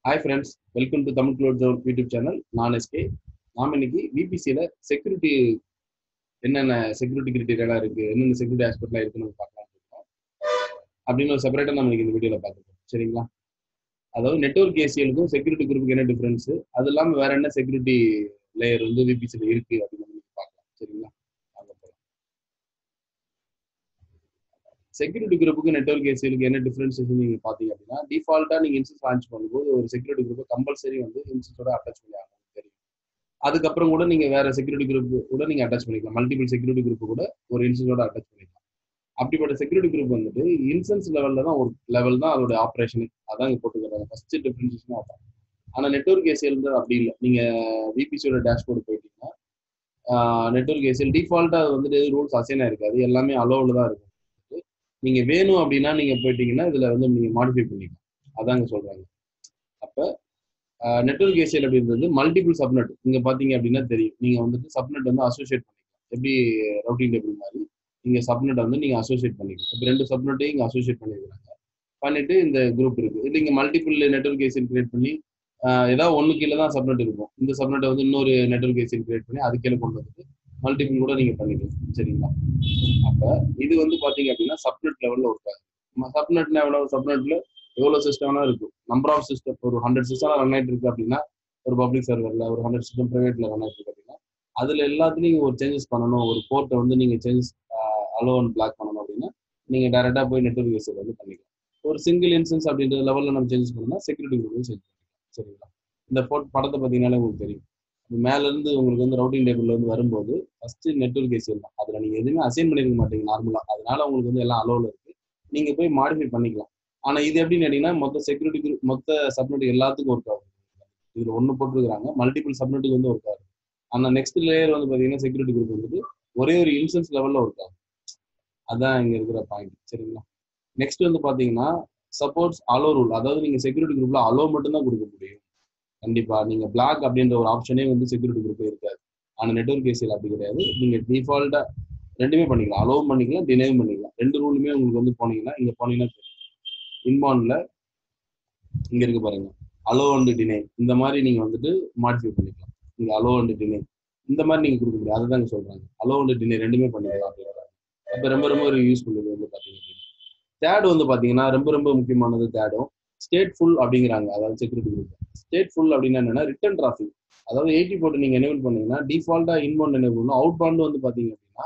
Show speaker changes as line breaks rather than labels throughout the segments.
hi friends welcome to Tamil cloud zone YouTube channel நான் SK நாம் இன்னைக்கு விபிசியில் செக்யூரிட்டி என்னென்ன செக்யூரிட்டி கிரிட்டீரியெல்லாம் இருக்குது என்னென்ன செக்யூரிட்டி ஆஸ்பெக்ட்லாம் இருக்குன்னு நம்ம பார்க்கலாம் இருக்கோம் அப்படின்னு ஒரு செப்பரேட்டாக நம்ம இன்னைக்கு இந்த வீடியோவில் பார்த்துருக்கோம் சரிங்களா அதாவது நெட்ஒர்க் ஏசியலுக்கும் செக்யூரிட்டி குரூப்புக்கு என்ன டிஃப்ரென்ஸு அது இல்லாமல் வேற என்ன செக்யூரிட்டி லேயர் வந்து விபிசியில் இருக்குது அப்படின்னு நம்ம இன்னைக்கு பார்க்கலாம் சரிங்களா வாங்க போகலாம் செக்யூரிட்டி குரூப்புக்கு நெட்ஒர்க் ஏசியலுக்கு என்ன டிஃபரன்சேஷன் நீங்க பாத்தீங்க அப்படின்னா டிஃபால்ட்டா நீங்க இன்ஸ்டன்ஸ் லான்ச் பண்ணும்போது ஒரு செக்யூரிட்டி குரூப் கம்பல்சரி வந்து இன்ஸ்டன்ஸோட அட்டாச் பண்ணி ஆகணும் தெரியும் அதுக்கப்புறம் கூட நீங்க வேற செக்யூரிட்டி குரூப் கூட நீங்க அட்டாச் பண்ணிக்கலாம் மல்டிபிள் செக்யூரிட்டி குரூப் கூட ஒரு இன்ஸ்டன்ஸோட அட்டாச் பண்ணிக்கலாம் அப்படிப்பட்ட செக்யூரிட்டி குரூப் வந்துட்டு இன்ஸ்டன்ஸ் லெவல்ல தான் ஒரு லெவல் தான் அதோட ஆப்ரேஷன் அதான் இங்க போட்டுக்கிறாங்க ஃபர்ஸ்ட் டிஃபரன்சேஷன் அதான் ஆனா நெட்ஒர்க் ஏசியல் வந்து அப்படி இல்லை நீங்க விபிசியோட டேஷ்போர்டு போயிட்டீங்கன்னா நெட்ஒர்க் ஏசியல் டிஃபால்ட்டா வந்துட்டு ரூல்ஸ் அசைனா இருக்காது எல்லாமே அலோவில் தான் இருக்கும் நீங்க வேணும் அப்படின்னா நீங்க போயிட்டீங்கன்னா இதுல வந்து நீங்க மாடிஃபை பண்ணிக்கலாம் அதாங்க சொல்றாங்க அப்ப நெட்ஒர்க் ஏசியல் அப்படின்றது மல்டிபிள் சப்நெட் நீங்க பாத்தீங்க அப்படின்னா தெரியும் நீங்க வந்துட்டு சப்நெட் வந்து அசோசியேட் பண்ணிக்கலாம் எப்படி ரவுட்டிங் டேபிள் மாதிரி நீங்க சப்நெட் வந்து நீங்க அசோசியேட் பண்ணிக்கலாம் இப்போ ரெண்டு சப்நெட்டையும் இங்க அசோசியேட் பண்ணிருக்காங்க பண்ணிட்டு இந்த குரூப் இருக்கு இது இங்க மல்டிபிள் நெட்ஒர்க் ஏசியல் கிரியேட் பண்ணி ஏதாவது ஒன்று கீழே தான் சப்நெட் இருக்கும் இந்த சப்நெட்டை வந்து இன்னொரு நெட்ஒர்க் ஏசியல் கிரியேட் பண்ணி அது கீழே கொண்டு வந்துட்டு மல்டிபிள் கூட நீங்க பண்ணிக்கலாம் சரிங்களா அப்ப இது வந்து பாத்தீங்க அப்படின்னா சப்நெட் லெவல்ல ஒர்க் ஆகுது சப்நெட் லெவல் சப்நெட்ல எவ்வளவு சிஸ்டம்னா இருக்கும் நம்பர் ஆஃப் சிஸ்டம் ஒரு ஹண்ட்ரட் சிஸ்டம் ரன் ஆயிட்டு இருக்கு அப்படின்னா ஒரு பப்ளிக் சர்வர்ல ஒரு ஹண்ட்ரட் சிஸ்டம் பிரைவேட்ல ரன் ஆயிட்டு இருக்கு அப்படின்னா அதுல எல்லாத்துலயும் ஒரு சேஞ்சஸ் பண்ணணும் ஒரு போர்ட்டை வந்து நீங்க சேஞ்சஸ் அலோ அண்ட் பிளாக் பண்ணணும் அப்படின்னா நீங்க டைரக்டா போய் நெட்ஒர்க் ஏசியில் வந்து பண்ணிக்கலாம் ஒரு சிங்கிள் இன்ஸ்டன்ஸ் அப்படின்ற லெவல்ல நம்ம சேஞ்சஸ் பண்ணோம்னா செக்யூரிட்டி குரூப் சேஞ்ச் பண்ணிக்கலாம் சரிங்களா இந்த போர்ட் படத்தை பார்த்தீங்கன்னாலே உங்களுக்கு தெரியும் மேல இருந்து உங்களுக்கு வந்து ரவுட்டிங் டேபிள்ல வந்து வரும்போது ஃபர்ஸ்ட் நெட்ஒர்க் ஏசியல் தான் அதுல நீங்க எதுவுமே அசைன் பண்ணிருக்க மாட்டீங்க நார்மலா அதனால உங்களுக்கு வந்து எல்லாம் அலோவில் இருக்கு நீங்க போய் மாடிஃபை பண்ணிக்கலாம் ஆனா இது எப்படின்னு கேட்டீங்கன்னா மொத்த செக்யூரிட்டி குரூப் மொத்த சப்நெட் எல்லாத்துக்கும் ஒர்க் ஆகும் இதுல ஒண்ணு போட்டிருக்காங்க மல்டிபிள் சப்நெட்டுக்கு வந்து ஒர்க் ஆகும் ஆனா நெக்ஸ்ட் லேயர் வந்து பாத்தீங்கன்னா செக்யூரிட்டி குரூப் வந்துட்டு ஒரே ஒரு இன்சன்ஸ் லெவல்ல ஒர்க் ஆகும் அதான் இங்க இருக்கிற பாயிண்ட் சரிங்களா நெக்ஸ்ட் வந்து பாத்தீங்கன்னா சப்போர்ட்ஸ் அலோ ரூல் அதாவது நீங்க செக்யூரிட்டி குரூப்ல அலோ மட்டும் தான் கொடுக்க முடியும் கண்டிப்பா நீங்க பிளாக் அப்படின்ற ஒரு ஆப்ஷனே வந்து செக்யூரிட்டி குரூப் இருக்காது ஆனா நெட்ஒர்க் ஏசியில் அப்படி கிடையாது நீங்க டிஃபால்ட்டா ரெண்டுமே பண்ணிக்கலாம் அலோவும் பண்ணிக்கலாம் டினைவும் பண்ணிக்கலாம் ரெண்டு ரூலுமே உங்களுக்கு வந்து போனீங்கன்னா இங்க போனீங்கன்னா இன்பான்ல இங்க இருக்கு பாருங்க அலோ அண்ட் டினை இந்த மாதிரி நீங்க வந்துட்டு மாடிஃபை பண்ணிக்கலாம் நீங்க அலோ அண்ட் டினை இந்த மாதிரி நீங்க கொடுக்க முடியும் அதுதான் சொல்றாங்க அலோ அண்ட் டினை ரெண்டுமே பண்ணிக்கலாம் அப்படின்றாங்க அப்ப ரொம்ப ரொம்ப ஒரு யூஸ்ஃபுல் இது வந்து பாத்தீங்க அப்படின்னா தேர்ட் வந்து பாத்தீங்கன்னா ரொம்ப ரொம்ப முக்கியமானது தேர்டும் ஸ்டேட் ஃபுல் அப்படிங்கிறாங்க அதாவது செக்யூரிட்டி குரூப் ஸ்டேட் ஃபுல் அப்படின்னா என்னன்னா ரிட்டர்ன் டிராஃபிக் அதாவது எயிட்டி போட்டு நீங்க எனேபிள் பண்ணீங்கன்னா டிஃபால்ட்டா இன்பவுண்ட் எனேபிள் பண்ணணும் அவுட் பவுண்ட் வந்து பாத்தீங்க அப்படின்னா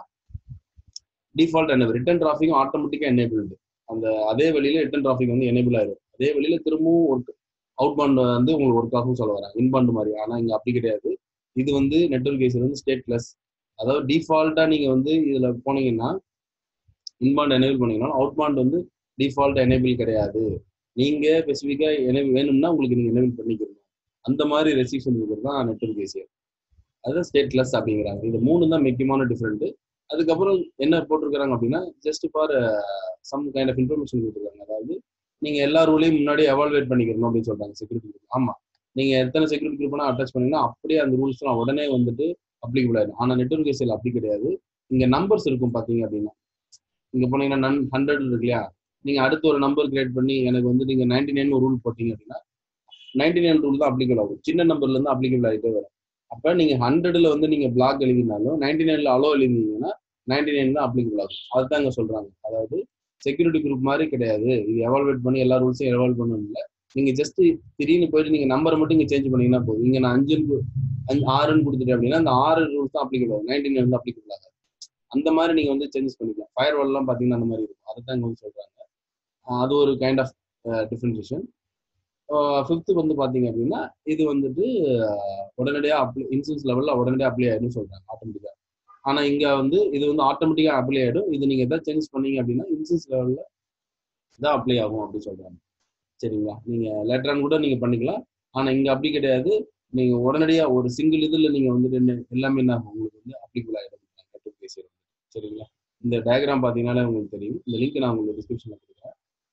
டிஃபால்ட் எனேபிள் ரிட்டர்ன் டிராஃபிக்கும் ஆட்டோமேட்டிக்கா எனேபிள்டு அந்த அதே வழியில ரிட்டர்ன் டிராஃபிக் வந்து எனேபிள் ஆயிடும் அதே வழியில திரும்பவும் ஒர்க் அவுட் பவுண்ட் வந்து உங்களுக்கு ஒர்க் ஆகும் சொல்ல வராங்க இன்பவுண்ட் மாதிரி ஆனா இங்க அப்படி கிடையாது இது வந்து நெட்ஒர்க் ஏசியில் வந்து ஸ்டேட்லெஸ் அதாவது டிஃபால்ட்டா நீங்க வந்து இதுல போனீங்கன்னா இன்பவுண்ட் எனேபிள் பண்ணீங்கன்னா அவுட் பவுண்ட் வந்து டிஃபால்ட் எனேபிள் கிடையாது நீங்க ஸ்பெசிஃபிக்கா எனேபிள் வேணும்னா உங்களுக்கு நீங்க எனேபிள் பண்ணிக்கணும் அந்த மாதிரி ரெஸ்ட்ரிக்ஷன் இருக்கிறது தான் நெட்ஒர்க் ஏசியர் அதுதான் ஸ்டேட்லெஸ் அப்படிங்கிறாங்க இது மூணு தான் முக்கியமான டிஃப்ரெண்ட் அதுக்கப்புறம் என்ன போட்டிருக்கிறாங்க அப்படின்னா just for some kind of information கொடுத்துருக்காங்க அதாவது நீங்க எல்லா ரூலையும் முன்னாடி எவால்வேட் பண்ணிக்கணும் அப்படின்னு சொல்றாங்க செக்யூரிட்டி குரூப் ஆமா நீங்க எத்தனை செக்யூரிட்டி குரூப்னா அட்டாச் பண்ணீங்கன்னா அப்படியே அந்த ரூல்ஸ்லாம் உடனே வந்துட்டு அப்ளிகபிள் ஆயிடும் ஆனா நெட்ஒர்க் ஏசியில் அப்படி கிடையாது இங்க நம்பர்ஸ் இருக்கும் பாத்தீங்க அப்படின்னா இங்க போனீங்கன்னா நன் ஹண்ட்ரட் இருக்கு இல்லையா நீங்க அடுத்து ஒரு நம்பர் கிரியேட் பண்ணி எனக்கு வந்து நீங்க நைன்டி நைன் ரூல் போட்டீங்க அப்படின்னா நைன்டி நைன் ரூல் தான் அப்ளிகபிள் ஆகும் சின்ன நம்பர்ல இருந்து அப்ளிகபிள் ஆகிட்டே வரும் அப்ப நீங்க ஹண்ட்ரட்ல வந்து நீங்க பிளாக் எழுதினாலும் நைன்டி நைன்ல அலோ எழுதினீங்கன்னா நைன்டி நைன் தான் அப்ளிகபிள் ஆகும் அதுதான் இங்க சொல்றாங்க அதாவது செக்யூரிட்டி குரூப் மாதிரி கிடையாது இது எவால்வேட் பண்ணி எல்லா ரூல்ஸையும் எவால்வ் பண்ணணும் இல்லை நீங்க ஜஸ்ட் திடீர்னு போயிட்டு நீங்க நம்பரை மட்டும் இங்க சேஞ்ச் பண்ணீங்கன்னா போதும் இங்க நான் அஞ்சுன்னு அஞ்சு ஆறுன்னு கொடுத்துட்டேன் அப்படின்னா அந்த ஆறு ரூல்ஸ் தான் அப்ளிகபிள் ஆகும் நைன்டி நைன் வந்து அப்ளிகபிள் ஆகாது அந்த மாதிரி நீங்க வந்து சேஞ்சஸ் பண்ணிக்கலாம் ஃபயர் வால்லாம் பாத்தீங்கன்னா அந்த மாதிரி இருக்கும் அதை தான் இங்க வந்து சொல்றாங்க அது ஒரு கைண்ட் ஆஃப் டிஃப்ரென்சேஷன் ஃபிஃப்த்து வந்து பார்த்தீங்க அப்படின்னா இது வந்துட்டு உடனடியாக அப்ளை இன்சூரன்ஸ் லெவலில் உடனடியாக அப்ளை ஆகிடும் சொல்கிறாங்க ஆட்டோமேட்டிக்காக ஆனால் இங்கே வந்து இது வந்து ஆட்டோமேட்டிக்காக அப்ளை ஆகிடும் இது நீங்கள் எதாவது சேஞ்ச் பண்ணீங்க அப்படின்னா இன்சூரன்ஸ் லெவலில் தான் அப்ளை ஆகும் அப்படின்னு சொல்கிறாங்க சரிங்களா நீங்கள் லேட்டரான் கூட நீங்கள் பண்ணிக்கலாம் ஆனால் இங்கே அப்படி கிடையாது நீங்கள் உடனடியாக ஒரு சிங்கிள் இதில் நீங்கள் வந்துட்டு எல்லாமே என்ன ஆகும் உங்களுக்கு வந்து அப்ளிகபிள் ஆகிடும் நெட்ஒர்க் பேசிடுறது சரிங்களா இந்த டயக்ராம் பார்த்தீங்கன்னாலே உங்களுக்கு தெரியும் இந்த லிங்க் நான் உங்களுக்கு டிஸ்கிரிப்ஷனில் கொடுக்குறேன்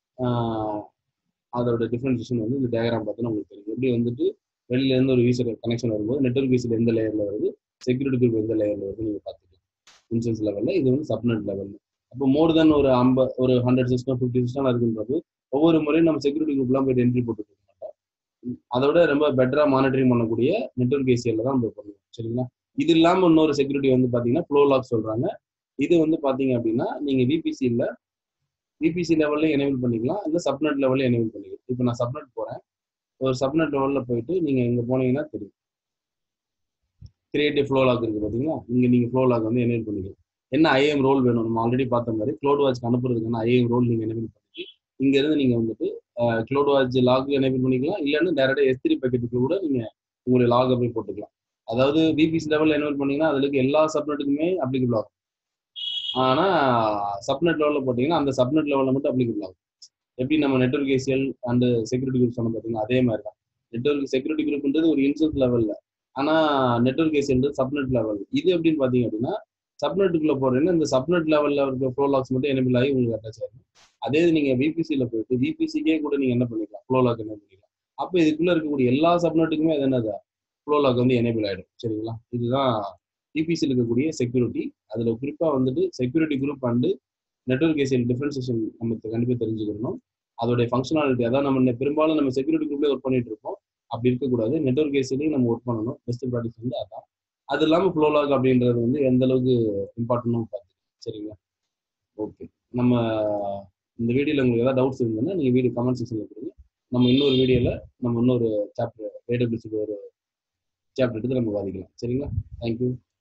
அதோட டிஃபரன்சியேஷன் வந்து இந்த டயக்ராம் பார்த்தீங்கன்னா உங்களுக்கு தெரியும் எப்படி வந்துட்டு வெளியில இருந்து ஒரு யூசர் கனெக்ஷன் வரும்போது நெட்ஒர்க் யூசர் எந்த லேயர்ல வருது செக்யூரிட்டி குரூப் எந்த லேயர்ல வருது நீங்க பார்த்துக்கலாம் இன்சூரன்ஸ் லெவல்ல இது வந்து சப்நெட் லெவல்ல அப்போ மோர் தென் ஒரு ஐம்பது ஒரு ஹண்ட்ரட் சிஸ்டம் ஃபிஃப்டி சிஸ்டம் இருக்குன்றது ஒவ்வொரு முறையும் நம்ம செக்யூரிட்டி குரூப்லாம் போயிட்டு என்ட்ரி போட்டு இருக்க மாட்டோம் அதோட ரொம்ப பெட்டரா மானிட்டரிங் பண்ணக்கூடிய நெட்ஒர்க் ஏசிஎல்ல தான் நம்ம பண்ணுவோம் சரிங்களா இது இல்லாம இன்னொரு செக்யூரிட்டி வந்து பாத்தீங்கன்னா ஃப்ளோ லாக் சொல்றாங்க இது வந்து பாத்தீங்க அப்படின்னா நீங்க விபிசியில் விபிசி லெவல்ல எனேபிள் பண்ணிக்கலாம் இல்ல சப்நெட் லெவல்ல எனேபிள் பண்ணிக்கலாம் இப்போ நான் சப்நெட் போறேன் ஒரு சப்நெட் லெவல்ல போயிட்டு நீங்க இங்க போனீங்கன்னா தெரியும் கிரியேட்டிவ் ஃப்ளோ லாக் இருக்கு பாத்தீங்களா இங்க நீங்க ஃப்ளோ லாக் வந்து எனேபிள் பண்ணிக்கலாம் என்ன ஐஎம் ரோல் வேணும் நம்ம ஆல்ரெடி பார்த்த மாதிரி க்ளோட் வாட்ச் அனுப்புறதுக்கான ஐஎம் ரோல் நீங்க எனேபிள் பண்ணி இங்க இருந்து நீங்க வந்துட்டு க்ளோட் வாட்ச் லாக் எனேபிள் பண்ணிக்கலாம் இல்லைன்னா டேரக்டா எஸ் த்ரீ பேக்கெட்டுக்கு கூட நீங்க உங்களுடைய லாகை போய் போட்டுக்கலாம் அதாவது விபிசி லெவல் எனேபிள் பண்ணீங்கன்னா அதுல எல்லா சப்நெட்டுக்குமே அப்ளிகபிள் ஆகும் ஆனா சப்நெட் லெவல்ல போட்டீங்கன்னா அந்த சப்நெட் லெவல்ல மட்டும் அப்ளிகபிள் ஆகும் எப்படி நம்ம network ACL and security group சொன்ன பார்த்தீங்கன்னா அதே மாதிரி தான் நெட்ஒர்க் செக்யூரிட்டி குரூப்ன்றது ஒரு இன்சூரன்ஸ் லெவல்ல ஆனா நெட்ஒர்க் ஏசிஎல் சப்நெட் லெவல் இது எப்படின்னு பாத்தீங்க அப்படின்னா சப்நெட்டுக்குள்ள போறீங்கன்னா இந்த சப்நெட் லெவல்ல இருக்க ஃப்ளோ லாக்ஸ் மட்டும் எனபிள் ஆகி உங்களுக்கு அட்டாச் ஆகும் அதே இது நீங்க விபிசியில் போயிட்டு விபிசிக்கே கூட நீங்க என்ன பண்ணிக்கலாம் ஃப்ளோ லாக் என்ன பண்ணிக்கலாம் அப்போ இதுக்குள்ள இருக்கக்கூடிய எல்லா சப்நெட்டுக்குமே அது என்னது ஃப்ளோ லாக் வந்து எனேபிள் ஆயிடும் சரிங்களா இதுதான் விபிசியில் இருக்கக்கூடிய செக்யூரிட்டி அதுல குறிப்பா வந்துட்டு security group and network ACL differentiation நமக்கு கண்டிப்பாக தெரிஞ்சுக்கணும் அதோடைய ஃபங்க்ஷனாலிட்டி அதான் நம்ம பெரும்பாலும் நம்ம செக்யூரிட்டி குரூப்லேயே ஒர்க் பண்ணிட்டு இருப்போம் அப்படி இருக்கக்கூடாது நெட்ஒர்க் ஏசிலையும் நம்ம ஒர்க் பண்ணணும் பெஸ்ட் ப்ராக்டிஸ் வந்து அதான் அது இல்லாமல் ஃப்ளோ லாக் அப்படின்றது வந்து எந்த அளவுக்கு இம்பார்ட்டன்ட்னு பார்த்து சரிங்களா ஓகே நம்ம இந்த வீடியோவில் உங்களுக்கு ஏதாவது டவுட்ஸ் இருந்ததுன்னா நீங்கள் வீடியோ கமெண்ட் செக்ஷனில் கொடுங்க நம்ம இன்னொரு வீடியோவில் நம்ம இன்னொரு சாப்டர் ஏடபிள்யூசிக்கு ஒரு சாப்டர் எடுத்து நம்ம வாதிக்கலாம் சரிங்களா தேங்க்யூ